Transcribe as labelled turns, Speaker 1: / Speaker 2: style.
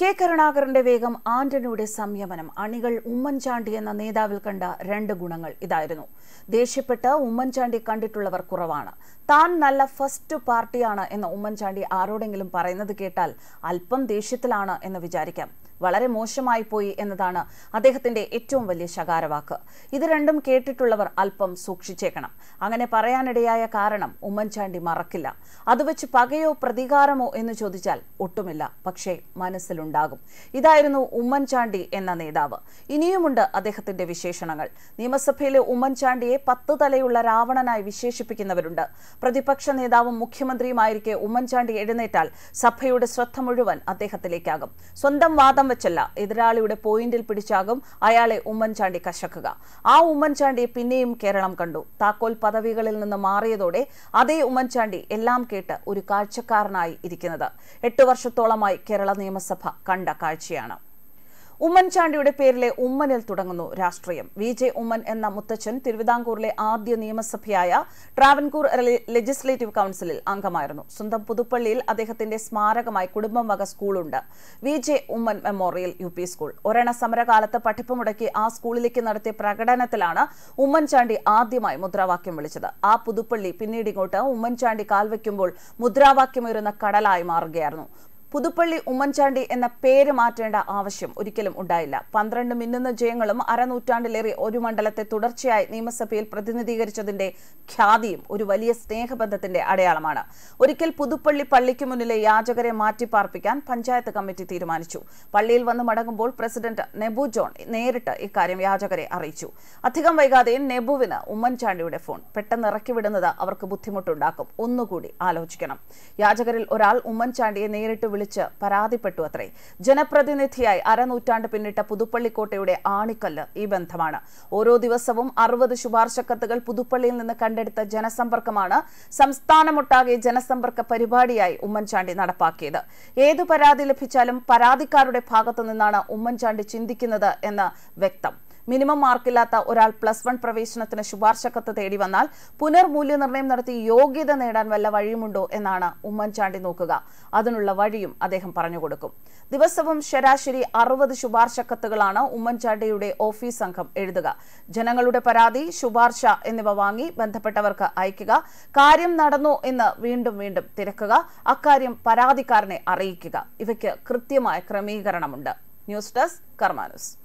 Speaker 1: K കരുണാകരന്റെ വേഗം ആന്റണിയുടെ സംയമനം അണികൾ ഉമ്മൻചാണ്ടി എന്ന നേതാവിൽ കണ്ട രണ്ട് ഗുണങ്ങൾ ഇതായിരുന്നു ദേഷ്യപ്പെട്ട് ഉമ്മൻചാണ്ടി കണ്ടിട്ടുള്ളവർ കുറവാണ് താൻ നല്ല ഫസ്റ്റ് പാർട്ടിയാണ് എന്ന് ഉമ്മൻചാണ്ടി ആരോടെങ്കിലും പറയുന്നത് കേട്ടാൽ അല്പം ദേഷ്യത്തിലാണ് എന്ന് വിചാരിക്കാം വളരെ മോശമായി പോയി എന്നതാണ് അദ്ദേഹത്തിന്റെ ഏറ്റവും വലിയ ശകാരവാക്ക് ഇത് രണ്ടും കേട്ടിട്ടുള്ളവർ അല്പം സൂക്ഷിച്ചേക്കണം അങ്ങനെ പറയാനിടയായ കാരണം ഉമ്മൻചാണ്ടി മറക്കില്ല അത് വെച്ച് പകയോ പ്രതികാരമോ എന്ന് ചോദിച്ചാൽ ഒട്ടുമില്ല പക്ഷേ മനസ്സിലുണ്ടാകും ഇതായിരുന്നു ഉമ്മൻചാണ്ടി എന്ന നേതാവ് ഇനിയുമുണ്ട് അദ്ദേഹത്തിന്റെ വിശേഷണങ്ങൾ നിയമസഭയിലെ ഉമ്മൻചാണ്ടിയെ പത്ത് തലയുള്ള രാവണനായി വിശേഷിപ്പിക്കുന്നവരുണ്ട് പ്രതിപക്ഷ നേതാവും മുഖ്യമന്ത്രിയുമായിരിക്കെ ഉമ്മൻചാണ്ടി എഴുന്നേറ്റാൽ സഭയുടെ ശ്രദ്ധ മുഴുവൻ അദ്ദേഹത്തിലേക്കാകും സ്വന്തം വാദം വെച്ചല്ല എതിരാളിയുടെ പോയിന്റിൽ പിടിച്ചാകും അയാളെ ഉമ്മൻചാണ്ടി കശക്കുക ആ ഉമ്മൻചാണ്ടിയെ പിന്നെയും കേരളം കണ്ടു താക്കോൽ പദവികളിൽ നിന്ന് മാറിയതോടെ അതേ ഉമ്മൻചാണ്ടി എല്ലാം കേട്ട് ഒരു കാഴ്ചക്കാരനായി ഇരിക്കുന്നത് എട്ട് വർഷത്തോളമായി കേരള നിയമസഭ കണ്ട കാഴ്ചയാണ് ഉമ്മൻചാണ്ടിയുടെ പേരിലെ ഉമ്മനിൽ തുടങ്ങുന്നു രാഷ്ട്രീയം വി ജെ ഉമ്മൻ എന്ന മുത്തച്ഛൻ തിരുവിതാംകൂറിലെ ആദ്യ നിയമസഭയായ ട്രാവൻകൂർ ലെജിസ്ലേറ്റീവ് കൌൺസിലിൽ അംഗമായിരുന്നു സ്വന്തം പുതുപ്പള്ളിയിൽ അദ്ദേഹത്തിന്റെ സ്മാരകമായി കുടുംബം വക സ്കൂളുണ്ട് V J Oommen memorial U P school ഒരെണ്ണ സമരകാലത്ത് പഠിപ്പ് മുടക്കി ആ സ്കൂളിലേക്ക് നടത്തിയ പ്രകടനത്തിലാണ് ഉമ്മൻചാണ്ടി ആദ്യമായി മുദ്രാവാക്യം വിളിച്ചത് ആ പുതുപ്പള്ളി പിന്നീട് ഇങ്ങോട്ട് ഉമ്മൻചാണ്ടി കാൽവയ്ക്കുമ്പോൾ മുദ്രാവാക്യമുയരുന്ന കടലായി മാറുകയായിരുന്നു പുതുപ്പള്ളി ഉമ്മൻചാണ്ടി എന്ന പേര് മാറ്റേണ്ട ആവശ്യം ഒരിക്കലും ഉണ്ടായില്ല പന്ത്രണ്ട് മിന്നുന്ന ജയങ്ങളും അരനൂറ്റാണ്ടിലേറെ ഒരു മണ്ഡലത്തെ തുടർച്ചയായി നിയമസഭയിൽ പ്രതിനിധീകരിച്ചതിന്റെ ഖ്യാതിയും ഒരു വലിയ സ്നേഹബന്ധത്തിന്റെ അടയാളമാണ് ഒരിക്കൽ പുതുപ്പള്ളി പള്ളിക്ക് മുന്നിലെ യാചകരെ മാറ്റിപ്പാർപ്പിക്കാൻ പഞ്ചായത്ത് കമ്മിറ്റി തീരുമാനിച്ചു പള്ളിയിൽ വന്ന് മടങ്ങുമ്പോൾ പ്രസിഡന്റ് നെബു ജോൺ നേരിട്ട് ഇക്കാര്യം യാചകരെ അറിയിച്ചു അധികം വൈകാതെ നെബുവിന് ഉമ്മൻചാണ്ടിയുടെ ഫോൺ പെട്ടെന്ന് ഇറക്കിവിടുന്നത് അവർക്ക് ബുദ്ധിമുട്ടുണ്ടാക്കും ഒന്നുകൂടി ആലോചിക്കണം യാചകരിൽ ഒരാൾ ഉമ്മൻചാണ്ടിയെ നേരിട്ട് വിളിച്ച് പരാതിപ്പെട്ടു അത്രേ ജനപ്രതിനിധിയായി അരനൂറ്റാണ്ട് പിന്നിട്ട പുതുപ്പള്ളിക്കോട്ടയുടെ ആണിക്കല്ല് ഈ ബന്ധമാണ് ഓരോ ദിവസവും അറുപത് ശുപാർശ കത്തുകൾ പുതുപ്പള്ളിയിൽ നിന്ന് കണ്ടെടുത്ത ജനസമ്പർക്കമാണ് സംസ്ഥാനമൊട്ടാകെ ജനസമ്പർക്ക പരിപാടിയായി ഉമ്മൻചാണ്ടി നടപ്പാക്കിയത് ഏതു പരാതി ലഭിച്ചാലും പരാതിക്കാരുടെ ഭാഗത്തു നിന്നാണ് ഉമ്മൻചാണ്ടി ചിന്തിക്കുന്നത് എന്ന് വ്യക്തം മിനിമം മാർക്കില്ലാത്ത ഒരാൾ പ്ലസ് വൺ പ്രവേശനത്തിന് ശുപാർശ കത്ത് തേടി വന്നാൽ പുനർമൂല്യനിർണ്ണയം നടത്തി യോഗ്യത നേടാൻ വല്ല വഴിയുമുണ്ടോ എന്നാണ് ഉമ്മൻചാണ്ടി നോക്കുക അതിനുള്ള വഴിയും അദ്ദേഹം പറഞ്ഞുകൊടുക്കും ദിവസവും ശരാശരി അറുപത് ശുപാർശ കത്തുകളാണ് ഉമ്മൻചാണ്ടിയുടെ ഓഫീസ് സംഘം എഴുതുക ജനങ്ങളുടെ പരാതി ശുപാർശ എന്നിവ വാങ്ങി ബന്ധപ്പെട്ടവർക്ക് അയക്കുക കാര്യം നടന്നു എന്ന് വീണ്ടും വീണ്ടും തിരക്കുക അക്കാര്യം പരാതിക്കാരനെ അറിയിക്കുക ഇവയ്ക്ക് കൃത്യമായ ക്രമീകരണമുണ്ട് ന്യൂസ് ഡെസ്ക് കർമാനുസ്